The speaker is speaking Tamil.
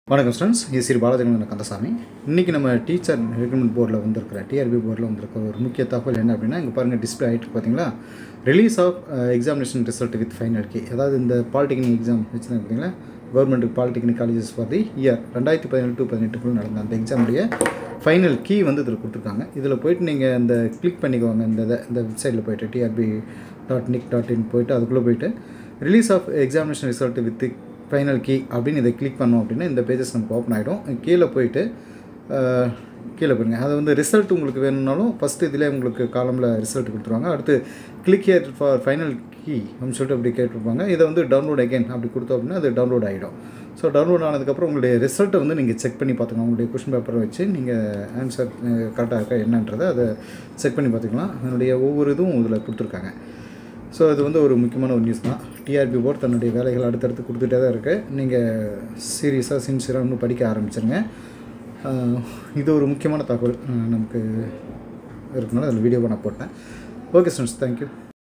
வணக்கம் ஸ்டூடெண்ட்ஸ் இது ஸ்ரீ பாலஜகன் கந்தசாமி இன்றைக்கி நம்ம டீச்சர் ரெக்ரூட்மெண்ட் போர்டில் வந்திருக்கிற டிஆர்பி போர்டில் வந்திருக்க ஒரு முக்கிய தகவல் என்ன அப்படின்னா இங்கே பாருங்கள் டிஸ்பிளே ஆகிட்டு பார்த்தீங்களா release of examination result with final key அதாவது இந்த பாலிடெக்னிக் எக்ஸாம் வச்சுருந்தாங்க பார்த்தீங்களா government polytechnic colleges for the year ரெண்டாயிரத்தி பதினெட்டு டு பதினெட்டுக்குள்ள நடந்த அந்த எக்ஸாமுடைய ஃபைனல் கீ வந்து இதில் கொடுத்துருக்காங்க இதில் போயிட்டு நீங்கள் இந்த கிளிக் பண்ணிக்கோங்க இந்த இதை இந்த வெப்சைட்டில் போயிட்டு TRB dot nic dot in போயிட்டு அதுக்குள்ளே போயிட்டு release of examination result with final key அப்படின்னு இதை கிளிக் பண்ணோம் அப்படின்னா இந்த பேஜஸ் நமக்கு ஓப்பன் ஆகிடும் கீழே போயிட்டு அஹ், கீழே போயிருங்க அது வந்து ரிசல்ட் உங்களுக்கு வேணும்னாலும் ஃபஸ்ட்டு இதிலே உங்களுக்கு காலமில் ரிசல்ட் கொடுத்துருவாங்க அடுத்து click here for final key அப்படின்னு சொல்லிட்டு அப்படி கேட்டிருப்பாங்க இதை வந்து டவுன்லோட் அகைன் அப்படி கொடுத்தோம் அப்படின்னா அது டவுன்லோட் ஆகிடும் ஸோ டவுன்லோட் ஆனதுக்கப்புறம் உங்களுடைய ரிசல்ட்டை வந்து நீங்கள் செக் பண்ணி பார்த்துக்கலாம் உங்களுடைய கொஷின் பேப்பரை வச்சு நீங்கள் ஆன்சர் கரெக்டாக இருக்கா என்னன்றதை அதை செக் பண்ணி பார்த்துக்கலாம் அதனுடைய ஒவ்வொரு இதுவும் இதில் கொடுத்துருக்காங்க ஸோ இது வந்து ஒரு முக்கியமான ஒரு நியூஸ் தான் டிஆர்பி போர்டு தன்னுடைய வேலைகள் அடுத்தடுத்து கொடுத்துட்டே தான் இருக்குது நீங்கள் சீரியஸாக சின்சியராக இன்னும் படிக்க ஆரம்பிச்சிருங்க ஆஹ் இது ஒரு முக்கியமான தகவல் ஆஹ் நமக்கு இருக்கனால அதில் வீடியோவை நான் போட்டேன் ஓகே ஸ்டூடெண்ட்ஸ் தேங்க்யூ